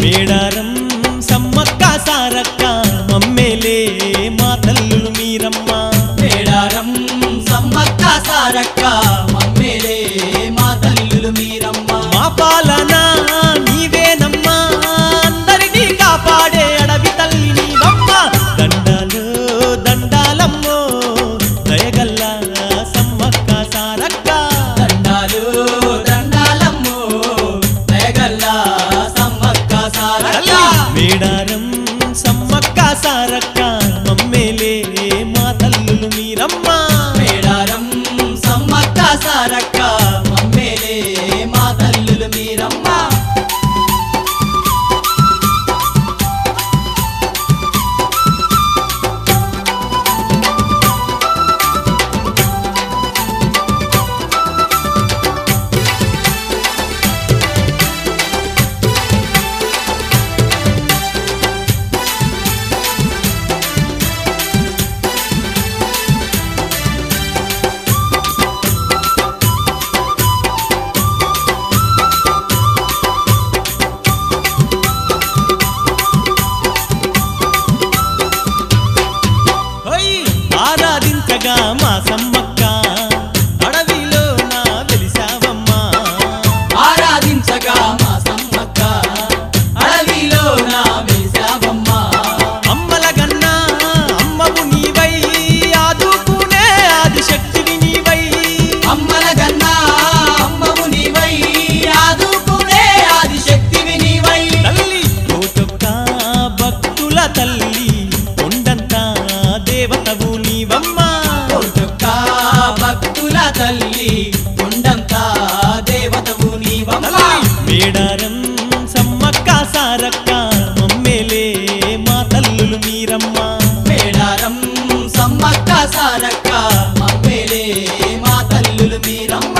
మేడారం సమ్మక్క సారక్క మమ్మేలే మా తల్లులు మీరమ్మ మేడారం సమ్మక్క సారక్క మమ్మేలే మా తల్లులు మీరమ్మ మా పాలన నీవేనమ్మా అందరినీ కాపాడే అడవి తల్లి నీవమ్మ దండాలు దండాలమ్మో దయగల్లా సమ్మక్క సారక్క దండాలు దండాలమ్మో దయగల్లా సమ్మక్క సారక్క తల్లి మేడారం సమ్మక్క సారక్క మమ్మేలే మా తల్లులు మీరమ్మ మేడారం సమ్మక్క సారక్క మమ్మేలే మా తల్లులు మీరమ్మ హోయ్! ఆరాధించగా మా సమ్మక్క అడవిలో నా వెలిసావమ్మా ఆరాధించగా మా సమ్మక్క అడవిలో నా వేశావమ్మ అమ్మల గన్నా అమ్మవు నీవై ఆదుకునే ఆదిశక్తివి నీవై అమ్మల గన్నా అమ్మవు నీవై ఆదుకునే ఆదిశక్తివి నీవై తల్లి కోటొక్క భక్తుల తల్లి కొండంతా దేవతవు నీవమ్మా కోటొక్క భక్తుల తల్లి కొండంతా దేవతవు నీవమ్మ తల్లి మేడారం సమ్మక్క సారక్క మమ్మేలే మా తల్లులు మీరమ్మా మేడారం సమ్మక్క సారక్క మమ్మేలే మా తల్లులు మీరమ్మ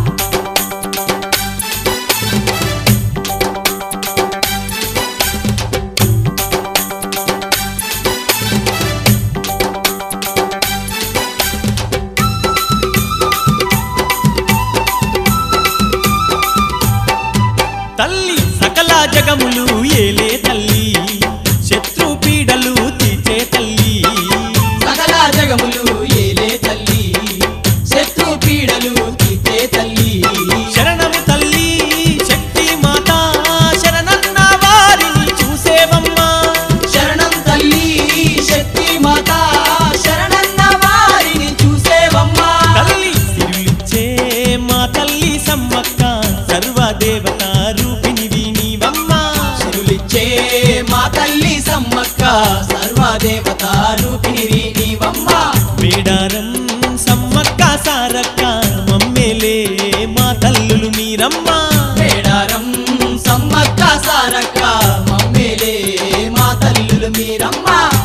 తల్లి సకల జగములు ఏలే తల్లి శత్రు పీడలు తీర్చే తల్లి సకల జగములు ఏలే తల్లి శత్రు పీడలు తీతే తల్లి శరణము తల్లి శక్తి మాత శరణన్న వారిని చూసేవమ్మా శరణం తల్లి శక్తి మాత శరణన్న వారిని చూసేవమ్మా తల్లి సిరులిచ్చే మా తల్లి సమ్మక్క సర్వదేవత రూపిణివి నీవమ్మా శిరులిచ్చే మా తల్లి సమ్మక్క సర్వదేవత రూపిణివి నీవమ్మ మేడారం సమ్మక్క సారక్క మమ్మేలే మా తల్లులు మీరమ్మా మేడారం సమ్మక్క సారక్క మమ్మేలే మా తల్లులు మీరమ్మ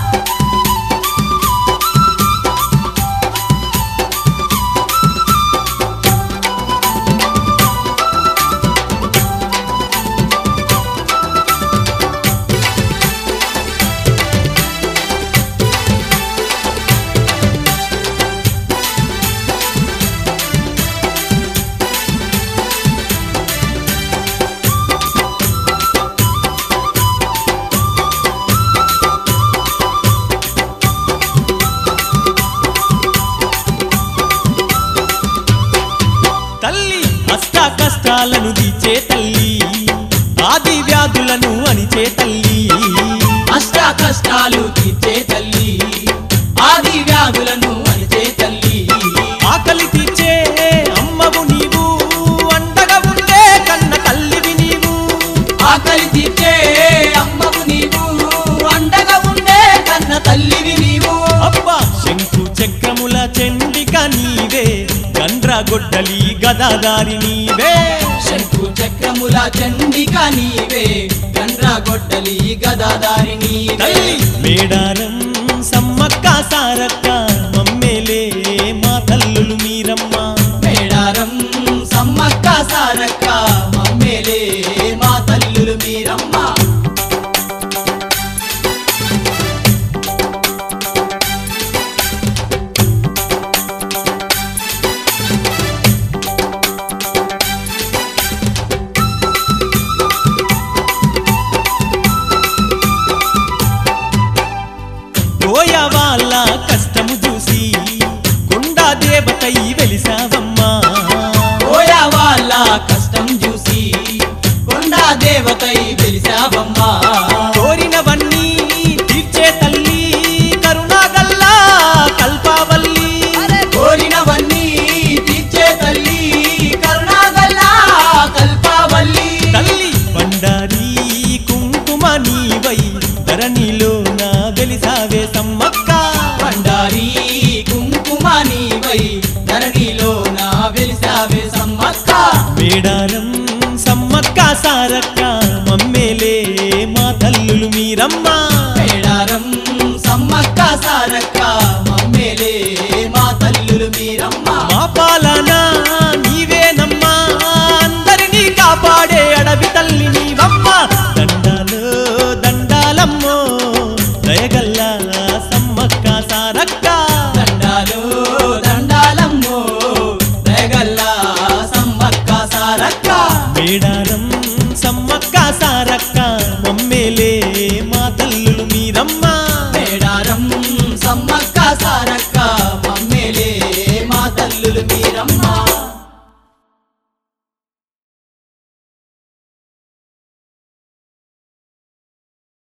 తల్లి అష్ట కష్టాలను తీర్చే తల్లి ఆది వ్యాధులను అణిచే తల్లి అష్ట కష్టాలు తీర్చే తల్లి ఆది వ్యాధులను అనిచే తల్లి ఆకలి తీర్చే అమ్మవు నీవు అండగా ఉండే కన్న తల్లివి నీవు ఆకలి తీర్చే అమ్మవు నీవు అండగా ఉండే కన్న తల్లివి నీవు అబ్బా శంకు చక్రముల చెండిక నీవే గండ్రగొడ్డలి గదాదారి నీవే శంకు చక్రముల చండిక నీవే గండ్రగొడ్డలి గదాదారి నీవే తల్లి మేడారం సమ్మక్క సారక్క మమ్మేలే మా తల్లులు మీరమ్మా మేడారం సమ్మక్క సారక్క మమ్మేలే మా తల్లులు మీరమ్మ మేడారం సమ్మక్క సారక్క మమ్మేలే మా తల్లులు మీరమ్మ మేడారం సమ్మక్క సారక్క మమ్మేలే మా తల్లులు మీరమ్మ మా పాలన నీవేనమ్మా అందరినీ కాపాడే అడవి తల్లి నీవమ్మ దండాలు దండాలమ్మో దయగల్లా సమ్మక్క సారక్క దండాలు దండాలమ్మో దయగల్లా సమ్మక్క సారక్క మేడారం సమ్మక్క సారక్క మమ్మేలే మా తల్లులు మీరమ్మ మేడారం సమ్మక్క సారక్క